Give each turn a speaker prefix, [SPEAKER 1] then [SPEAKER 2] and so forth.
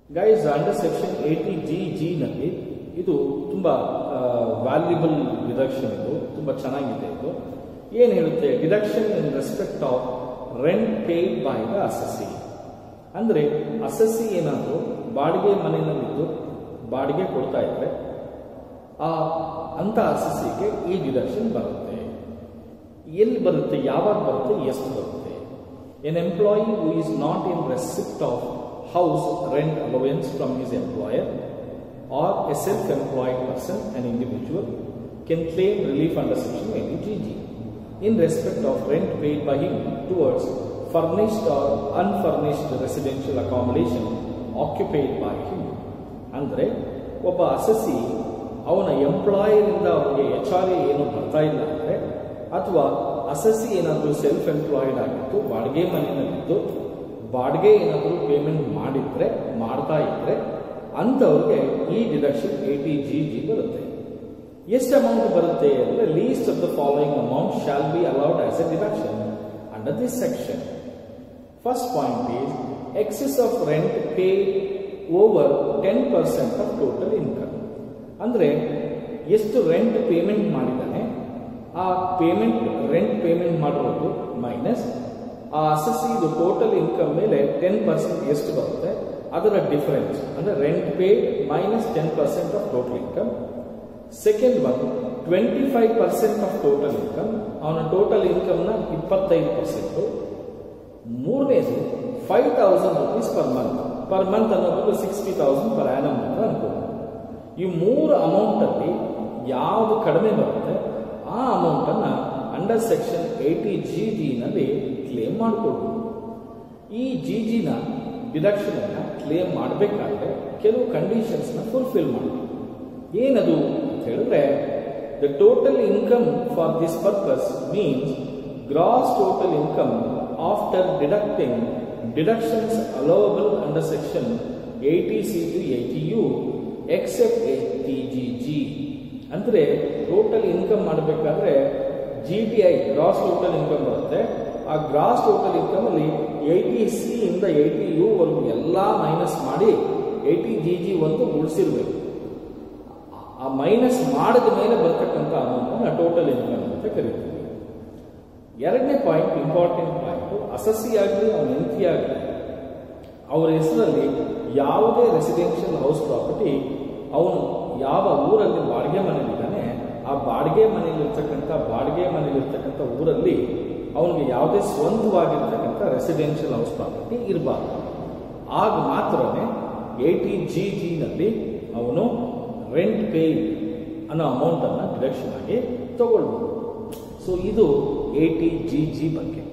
[SPEAKER 1] Guys under section eighty G G ನಲ್ಲಿ ಇದು ತುಂಬಾ ವ್ಯಾಲ್ಯೂಬಲ್ ಡಿಡಕ್ಷನ್ ಇದು ತುಂಬಾ ಚೆನ್ನಾಗಿದೆ ಇದು ಏನ್ ಹೇಳುತ್ತೆ deduction in respect of rent paid by the assessee ಅಂದ್ರೆ ಅಸಸಿ ಏನಾದ್ರು ಬಾಡಿಗೆ ಮನೆಯಲ್ಲಿದ್ದು ಬಾಡಿಗೆ ಕೊಡ್ತಾ ಇದ್ರೆ ಆ ಅಂತ ಅಸಸಿಗೆ ಈ ಡಿಡಕ್ಷನ್ ಬರುತ್ತೆ ಎಲ್ಲಿ ಬರುತ್ತೆ ಯಾವಾಗ ಬರುತ್ತೆ ಎಷ್ಟು ಬರುತ್ತೆ an employee who is not in receipt of house rent allowance from his employer or a self-employed person, an individual, can claim relief under section 80GG in respect of rent paid by him towards furnished or unfurnished residential accommodation occupied by him. ಅಂದರೆ ಒಬ್ಬ ಅಸಸಿ ಅವನ ಎಂಪ್ಲಾಯರಿಂದ ಅವನಿಗೆ H R A ಏನು ಬರ್ತಾ ಇಲ್ಲ ಅಂದರೆ ಅಥವಾ ಅಸಸಿ ಏನಾದರೂ ಸೆಲ್ಫ್ ಎಂಪ್ಲಾಯ್ಡ್ ಆಗಿತ್ತು ಬಾಡಿಗೆ ಮನೆಯಲ್ಲಿದ್ದು ಬಾಡಿಗೆ ಏನಾದರೂ ಪೇಮೆಂಟ್ ಮಾಡಿದ್ರೆ ಮಾಡ್ತಾ ಇದ್ರೆ ಅಂಥವ್ರಿಗೆ ಈ ಡಿಡಕ್ಷನ್ ಏಟಿ ಜಿ ಜಿ ಬರುತ್ತೆ ಎಷ್ಟು ಅಮೌಂಟ್ ಬರುತ್ತೆ ಅಂದರೆ least of the following amount shall be allowed as a deduction under this section first point is excess of rent pay over ten percent of total income ಅಂದರೆ ಎಷ್ಟು rent payment ಮಾಡಿದ್ದಾನೆ ಆ payment rent payment ಮಾಡಿರೋದು minus ಆ ಅಸಸಿದು total income ಮೇಲೆ ten percent ಎಷ್ಟು ಬರುತ್ತೆ ಅದರ ಡಿಫರೆನ್ಸ್ ಅಂದ್ರೆ rent pay minus ten percent of total income second one twenty five percent of total income ಅವನ ಟೋಟಲ್ ಇನ್ಕಮ್ನ ಇಪ್ಪತ್ತೈದು ಪರ್ಸೆಂಟು ಮೂರನೇದು five thousand rupees per month per month ಅನ್ನೋದು ಸಿಕ್ಸ್ಟಿ ತೌಸಂಡ್ ಪರ್ ಆ್ಯನಮ್ ಅಂತ ಅನ್ಕೋಬಹುದು ಈ ಮೂರು ಅಮೌಂಟಲ್ಲಿ ಯಾವುದು ಕಡಿಮೆ ಬರುತ್ತೆ ಆ ಅಮೌಂಟನ್ನು ಅಂಡರ್ ಸೆಕ್ಷನ್ ಏಯ್ಟಿ ಜಿ ಜಿನಲ್ಲಿ ಕ್ಲೇಮ್ ಮಾಡಿಕೊಡ್ಬೋದು ಈ ಜಿ ಜಿನ ಡಿಡಕ್ಷನ್ ಅನ್ನ ಕ್ಲೇಮ್ ಮಾಡಬೇಕಾದ್ರೆ ಕೆಲವು ಕಂಡೀಷನ್ಸ್ನ ಫುಲ್ಫಿಲ್ ಮಾಡಬೇಕು ಏನದು ಅಂತ ಹೇಳಿದ್ರೆ the total income for this purpose means gross total income after deducting deductions allowable under section eighty C to eighty U except T G G ಅಂದರೆ ಟೋಟಲ್ ಇನ್ಕಮ್ ಮಾಡಬೇಕಾದ್ರೆ G T I gross total income ಬರುತ್ತೆ ಆ gross total income ಅಲ್ಲಿ eighty C ಇಂದ eighty you ವರೆಗೂ ಎಲ್ಲ minus ಮಾಡಿ eighty G G ಒಂದು ಉಳಿಸಿರ್ಬೇಕು ಆ ಮೈನಸ್ ಮಾಡಿದ ಮೇಲೆ ಬರ್ತಕ್ಕಂಥ ಅಮೌಂಟ್ ಟೋಟಲ್ ಇನ್ಕಮ್ ಅಂತ ಕರಿತೀವಿ ಎರಡನೇ ಪಾಯಿಂಟ್ ಇಂಪಾರ್ಟೆಂಟ್ ಪಾಯಿಂಟ್ ಅಸಸಿ ಆಗಲಿ ಅವನ ಹೆಂಡತಿ ಆಗಲಿ ಅವರ ಹೆಸರಲ್ಲಿ ಯಾವುದೇ ರೆಸಿಡೆನ್ಷಿಯಲ್ ಹೌಸ್ ಪ್ರಾಪರ್ಟಿ ಅವನು ಯಾವ ಊರಲ್ಲಿ ಬಾಡಿಗೆ ಮನೆಯಲ್ಲಿದ್ದಾನೆ ಆ ಬಾಡಿಗೆ ಮನೆಯಲ್ಲಿರ್ತಕ್ಕಂಥ ಬಾಡಿಗೆ ಮನೆಯಲ್ಲಿರ್ತಕ್ಕಂಥ ಊರಲ್ಲಿ ಅವನಿಗೆ ಯಾವುದೇ ಸ್ವಂತವಾಗಿರ್ತಕ್ಕಂಥ ರೆಸಿಡೆನ್ಷಿಯಲ್ ಹೌಸ್ ಪ್ರಾಪರ್ಟಿ ಇರಬಾರ್ದು ಆಗ ಮಾತ್ರನೇ ಏಟಿ ಜಿ ಜಿನಲ್ಲಿ ಅವನು ರೆಂಟ್ ಪೇ ಅನ್ನೋ ಅಮೌಂಟನ್ನು ಡಿಡಕ್ಷನ್ ಆಗಿ ತಗೊಳ್ಬೋದು ಸೊ ಇದು ಏಟಿ ಜಿ ಜಿ ಬಗ್ಗೆ